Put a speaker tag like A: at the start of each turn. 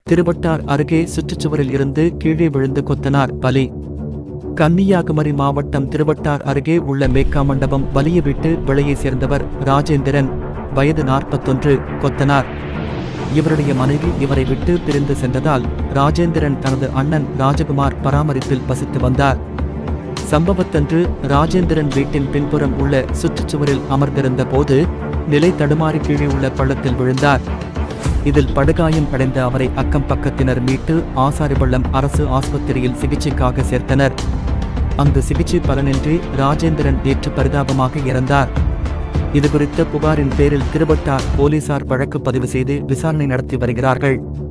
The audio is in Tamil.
A: திருவட்டார் அருகே சுற்றுச்சுவரில் இருந்து கீழே விழுந்து கொத்தனார் பலி கன்னியாகுமரி மாவட்டம் திருவட்டார் அருகே உள்ள மேக்கா மண்டபம் வலிய விட்டு விலையை சேர்ந்தவர் ராஜேந்திரன் வயது நாற்பத்தொன்று கொத்தனார் இவருடைய மனைவி இவரை விட்டு பிரிந்து சென்றதால் ராஜேந்திரன் தனது அண்ணன் ராஜகுமார் பராமரிப்பில் வசித்து வந்தார் சம்பவத்தன்று ராஜேந்திரன் வீட்டின் பின்புறம் உள்ள சுற்றுச்சுவரில் அமர்ந்திருந்த போது நிலை தடுமாறி கீழே உள்ள பள்ளத்தில் விழுந்தார் இதில் படுகாயம் அடைந்த அவரை அக்கம் பக்கத்தினர் மீட்டு ஆசாரிபள்ளம் அரசு ஆஸ்பத்திரியில் சிகிச்சைக்காக சேர்த்தனர் அங்கு சிகிச்சை பலனின்றி ராஜேந்திரன் நேற்று பரிதாபமாக இறந்தார் இதுகுறித்த புகாரின் பேரில் திருவட்டார் போலீசார் வழக்கு பதிவு செய்து விசாரணை நடத்தி வருகிறார்கள்